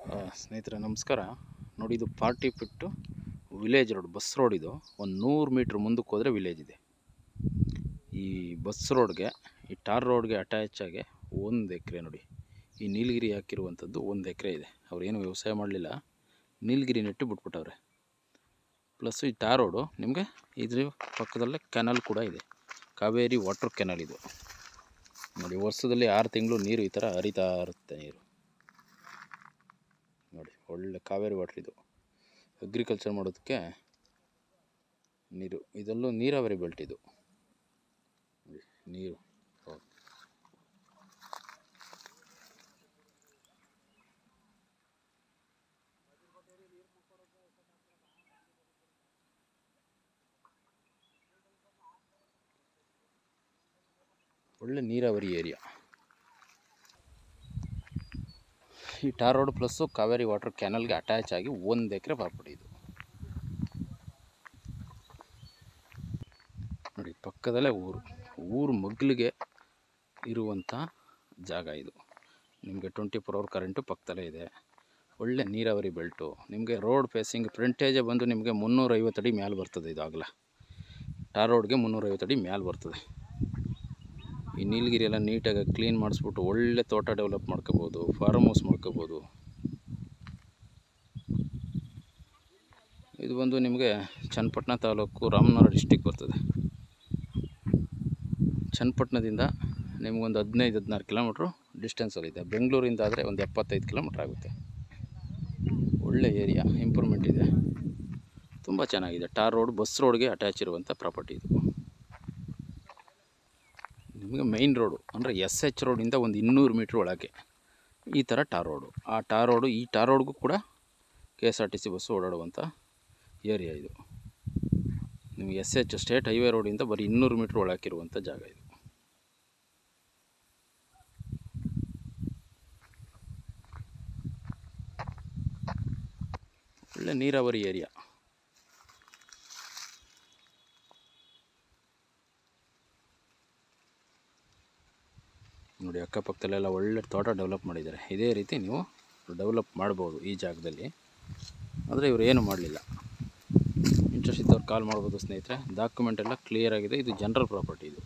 ಆ, ಸ್ನೇಹಿತರೆ ನಮಸ್ಕಾರ ನೋಡಿ ಇದು ಪಾರ್ಟಿ ಪಿಟ್ಟು ವಿಲೇಜ್ ರೋಡ್ ಬಸ್ ರೋಡ್ ಇದು ಒಂದು ನೂರು ಮೀಟ್ರ್ ಮುಂದಕ್ಕೆ ಹೋದರೆ ವಿಲೇಜ್ ಇದೆ ಈ ಬಸ್ ರೋಡ್ಗೆ ಈ ಟಾರ್ ರೋಡ್ಗೆ ಅಟ್ಯಾಚ್ ಆಗಿ ಒಂದು ಎಕರೆ ನೋಡಿ ಈ ನೀಲಗಿರಿ ಹಾಕಿರುವಂಥದ್ದು ಒಂದು ಎಕರೆ ಇದೆ ಅವ್ರೇನು ವ್ಯವಸಾಯ ಮಾಡಲಿಲ್ಲ ನೀಲಗಿರಿ ನೆಟ್ಟು ಬಿಟ್ಬಿಟ್ಟವ್ರೆ ಪ್ಲಸ್ ಈ ಟಾರ್ ರೋಡು ನಿಮಗೆ ಇದ್ರ ಪಕ್ಕದಲ್ಲೇ ಕೆನಲ್ ಕೂಡ ಇದೆ ಕಾವೇರಿ ವಾಟರ್ ಕೆನಲ್ ಇದು ನೋಡಿ ವರ್ಷದಲ್ಲಿ ಆರು ತಿಂಗಳು ನೀರು ಈ ಥರ ಹರಿತಾ ಇರುತ್ತೆ ನೀರು ನೋಡಿ ಒಳ್ಳೆ ಕಾವೇರಿ ವಾಟ್ರ್ ಇದು ಅಗ್ರಿಕಲ್ಚರ್ ಮಾಡೋದಕ್ಕೆ ನೀರು ಇದೆಲ್ಲೂ ನೀರಾವರಿ ಬೆಲ್ಟ್ ಇದು ನೋಡಿ, ನೀರು ಹೌದು. ಒಳ್ಳೆ ನೀರಾವರಿ ಏರಿಯಾ ಈ tar road plus Kaveri water ಕ್ಯಾನಲ್ಗೆ ಅಟ್ಯಾಚ್ ಆಗಿ ಒಂದು ಎಕರೆ ಪ್ರಾಪರ್ಟಿ ಇದು ನೋಡಿ ಪಕ್ಕದಲ್ಲೇ ಊರು ಊರು ಮಗ್ಲಿಗೆ ಇರುವಂಥ ಜಾಗ ಇದು ನಿಮಗೆ ಟ್ವೆಂಟಿ ಫೋರ್ ಅವರ್ ಕರೆಂಟು ಪಕ್ಕದಲ್ಲೇ ಇದೆ ಒಳ್ಳೆ ನೀರಾವರಿ ಬೆಲ್ಟು ನಿಮಗೆ ರೋಡ್ ಫೇಸಿಂಗ್ ಫ್ರಂಟೇಜೇ ಬಂದು ನಿಮಗೆ ಮುನ್ನೂರೈವತ್ತು ಅಡಿ ಮ್ಯಾಲೆ ಬರ್ತದೆ ಇದು ಆಗಲ ಟಾರ್ ರೋಡ್ಗೆ ಮುನ್ನೂರೈವತ್ತು ಅಡಿ ಮ್ಯಾಲೆ ಬರ್ತದೆ ಈ ನೀಲಗಿರಿ ಎಲ್ಲ ನೀಟಾಗಿ ಕ್ಲೀನ್ ಮಾಡಿಸ್ಬಿಟ್ಟು ಒಳ್ಳೆ ತೋಟ ಡೆವಲಪ್ ಮಾಡ್ಕೋಬೋದು ಫಾರ್ಮ್ ಹೌಸ್ ಮಾಡ್ಕೋಬೋದು ಇದು ಬಂದು ನಿಮಗೆ ಚನ್ನಪಟ್ಟಣ ತಾಲೂಕು ರಾಮನಗರ ಡಿಸ್ಟಿಕ್ ಬರ್ತದೆ ಚನ್ನಪಟ್ಟಣದಿಂದ ನಿಮಗೊಂದು ಹದಿನೈದು ಹದಿನಾರು ಕಿಲೋಮೀಟ್ರು ಡಿಸ್ಟೆನ್ಸಲ್ಲಿದೆ ಬೆಂಗಳೂರಿಂದ ಆದರೆ ಒಂದು ಎಪ್ಪತ್ತೈದು ಕಿಲೋಮೀಟ್ರ್ ಆಗುತ್ತೆ ಒಳ್ಳೆ ಏರಿಯಾ ಇಂಪ್ರೂವ್ಮೆಂಟ್ ಇದೆ ತುಂಬ ಚೆನ್ನಾಗಿದೆ ಟಾರ್ ರೋಡ್ ಬಸ್ ರೋಡ್ಗೆ ಅಟ್ಯಾಚ್ ಇರುವಂಥ ಪ್ರಾಪರ್ಟಿ ಇದು ನಿಮಗೆ ಮೈನ್ ರೋಡು ಅಂದರೆ ಎಸ್ ಎಚ್ ರೋಡಿಂದ ಒಂದು ಇನ್ನೂರು ಮೀಟ್ರ್ ಒಳಗೆ ಈ ಥರ ಟಾರ್ ರೋಡು ಆ ಟಾರ್ ರೋಡು ಈ ಟಾರ್ ರೋಡ್ಗೂ ಕೂಡ K S R T C bus ಓಡಾಡುವಂಥ ಏರಿಯಾ ಇದು ನಿಮಗೆ ಎಸ್ ಎಚ್ ಸ್ಟೇಟ್ ಹೈವೇ ರೋಡಿಂದ ಬರೀ ಇನ್ನೂರು ಮೀಟ್ರ್ ಒಳಗಿರುವಂಥ ಜಾಗ ಇದು ಒಳ್ಳೆ ನೀರಾವರಿ ಏರಿಯಾ ನೋಡಿ ಅಕ್ಕಪಕ್ಕದಲ್ಲೆಲ್ಲ ಒಳ್ಳೆ ತೋಟ ಡೆವಲಪ್ ಮಾಡಿದ್ದಾರೆ ಇದೇ ರೀತಿ ನೀವು ಡೆವಲಪ್ ಮಾಡ್ಬೋದು ಈ ಜಾಗದಲ್ಲಿ ಆದರೆ ಇವರು ಏನು ಮಾಡಲಿಲ್ಲ ಇಂಟ್ರೆಸ್ಟ್ ಇದ್ದವ್ರು ಕಾಲ್ ಮಾಡ್ಬೋದು ಸ್ನೇಹಿತರೆ ಡಾಕ್ಯುಮೆಂಟ್ ಎಲ್ಲ ಕ್ಲಿಯರ್ ಆಗಿದೆ ಇದು ಜನರಲ್ ಪ್ರಾಪರ್ಟಿ ಇದು